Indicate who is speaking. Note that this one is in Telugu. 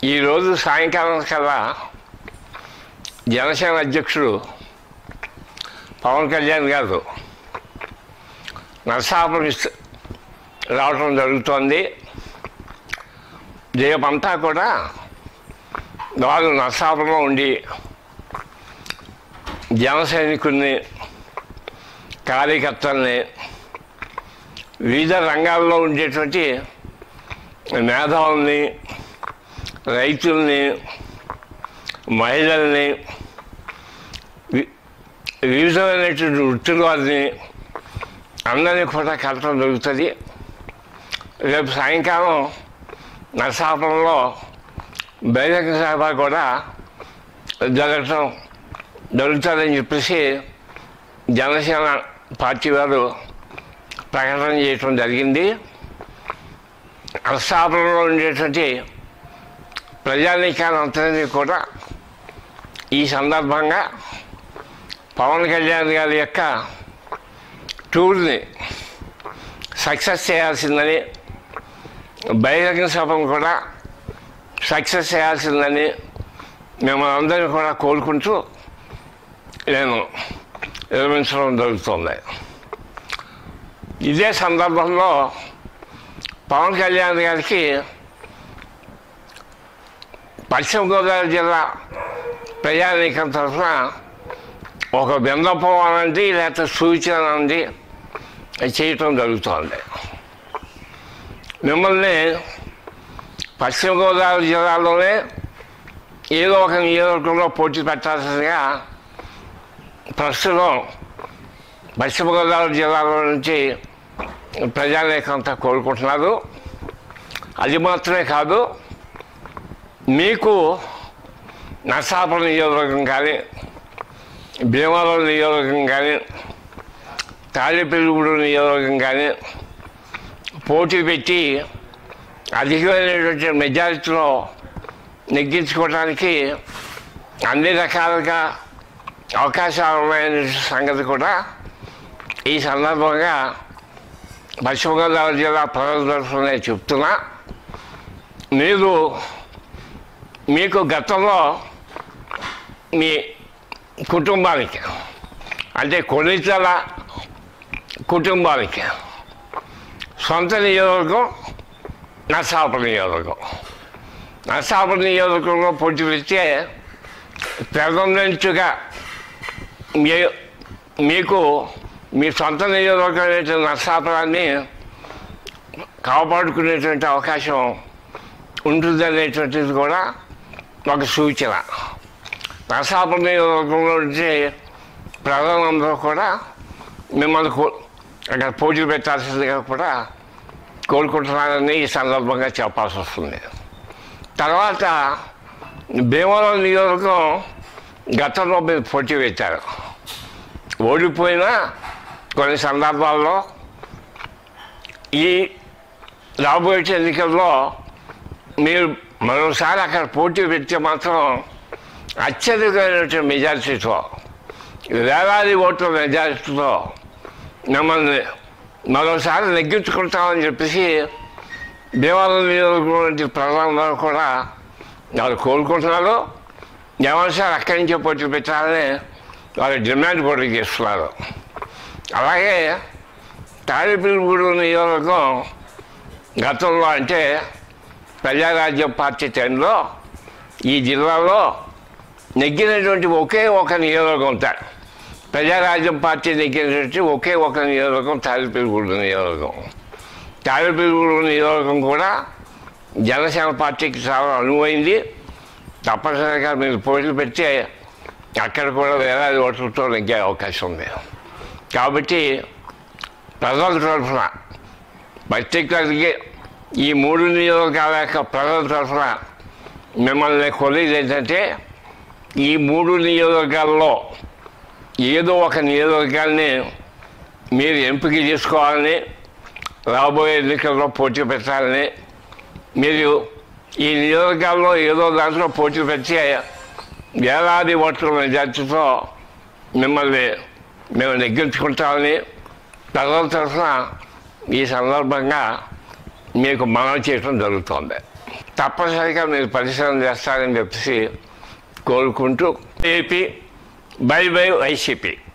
Speaker 1: ఈరోజు సాయంకాలం కల్లా జనసేన అధ్యక్షుడు పవన్ కళ్యాణ్ గారు నరసాపురం ఇస్- రావటం జరుగుతోంది రేపంతా కూడా వాళ్ళు నరసాపురంలో ఉండి జన సైనికుల్ని కార్యకర్తల్ని వివిధ రంగాల్లో ఉండేటువంటి మేధావుల్ని రైతుల్ని మహిళల్ని వి- వివిధమైనటువంటి వృత్తుల వారిని అందరినీ కూడా కలపడం జరుగుతుంది రేపు సాయంకాలం నరసాపురంలో బహిరంగ సభ కూడా జరగటం జరుగుతుందని చెప్పేసి జనసేన పార్టీ వారు ప్రకటన చేయటం జరిగింది నరసాపురంలో ఉండేటువంటి ప్రజానీకాలంతరినీ కూడా ఈ సందర్భంగా పవన్ కళ్యాణ్ గారి యొక్క టూర్ని సక్సెస్ చేయాల్సిందని బహిరంగ సభను కూడా సక్సెస్ చేయాల్సిందని మిమ్మల్ని అందరినీ కూడా కోరుకుంటూ నేను నిర్మించడం జరుగుతుంది ఇదే సందర్భంలో పవన్ కళ్యాణ్ గారికి పశ్చిమ గోదావరి జిల్లా ప్రజానీకం తరఫున ఒక విన్నపం అనండి లేకపోతే సూచన అనండి చేయటం జరుగుతోంది మిమ్మల్ని పశ్చిమ గోదావరి జిల్లాలోనే ఏదో ఒక నియోజకవర్గంలో పోటీ పెట్టాల్సిందిగా ప్రస్తుతం పశ్చిమ గోదావరి జిల్లాలో నుంచి ప్రజానీకంతా కోరుకుంటున్నారు అది మాత్రమే కాదు మీకు నర్సాపురం నియోజకవర్గం కానీ భీమవరం నియోజకవర్గం కానీ తాళిపెరుగుడు నియోజకవర్గం కానీ పోటీ పెట్టి అధికమైనటువంటి మెజారిటీలో నెగ్గించుకోవడానికి అన్ని రకాలుగా అవకాశాలు ఉన్నాయనే సంగతి కూడా ఈ సందర్భంగా పశ్చిమ గోదావరి జిల్లా ప్రజల తరఫున నేను చెప్తున్నా మీరు మీకు గతంలో మీ కుటుంబానికి అంటే కొన్నితల కుటుంబానికి సొంత నియోజకవర్గం నర్సాపురం నియోజకవర్గం నర్సాపురం నియోజకవర్గంలో పోటీ పెడితే పెర్మనెంట్గా మీ మీకు మీ సొంత నియోజకవర్గం నర్సాపురాన్ని కాపాడుకునేటువంటి అవకాశం ఉంటుందనేటువంటిది కూడా ఒక సూచన నరసాపురం నియోజకవర్గంలో ఉంటే ప్రజలందరూ కూడా మిమ్మల్ని కో అక్కడ పోటీ పెట్టాల్సిందిగా కూడా కోరుకుంటున్నారని ఈ సందర్భంగా చెప్పాల్సి వస్తుంది తర్వాత భీమవరం నియోజకవర్గం గతంలో మీరు పోటీ పెట్టారు ఓడిపోయినా కొన్ని సందర్భాల్లో ఈ రాబోయే ఎన్నికల్లో మీరు మరోసారి అక్కడ పోటీ పెడితే మాత్రం అత్యధికమైనటువంటి మెజారిటీతో వేలాది ఓట్ల మెజారిటీతో మిమ్మల్ని మరోసారి నెగ్గించుకుంటామని చెప్పేసి దేవాలయం నియోజకవర్గం ప్రజలందరూ కూడా వారు కోరుకుంటున్నారు జగన్ సార్ అక్కడి నుంచే పోటీ పెట్టాలని వారు డిమాండ్ కూడా చేస్తున్నారు అలాగే తాడిపిల్లిగూడు నియోజకవర్గం గతంలో అంటే ప్రజారాజ్యం పార్టీ టైంలో ఈ జిల్లాలో నెగ్గినటువంటి ఒకే ఒక నియోజకవర్గం ఉంటారు ప్రజారాజ్యం పార్టీ నెగ్గినటువంటి ఒకే ఒక నియోజకవర్గం తాడిపిల్లిగూడు నియోజకవర్గం తాడిపిల్లిగూడు నియోజకవర్గం కూడా జనసేన పార్టీకి చాలా అనువైంది తప్పనిసరిగా మీరు పోటీలు పెడితే అక్కడ కూడా వేలాది ఓట్లతో నెగ్గే అవకాశం ఉంది కాబట్టి ప్రజల తరఫున పర్టికులర్గా ఈ మూడు నియోజకవర్గాల యొక్క ప్రజల తరఫున మిమ్మల్ని కొలిది ఏంటంటే ఈ మూడు నియోజకవర్గాల్లో ఏదో ఒక నియోజకవర్గాన్ని మీరు ఎంపిక చేసుకోవాలని రాబోయే ఎన్నికల్లో పోటీ పెట్టాలని మీరు ఈ నియోజకవర్గాల్లో ఏదో దాంట్లో పోటీ పెట్టి వేలాది ఓట్ల మెజార్టీతో మిమ్మల్ని మేము నెగ్గించుకుంటామని ప్రజల తరఫున ఈ సందర్భంగా మీకు మనవి చేయడం జరుగుతోంది తప్పనిసరిగా మీరు పరిశ్రమ చేస్తారని చెప్పేసి కోరుకుంటూ ఏపీ బై బై వైసీపీ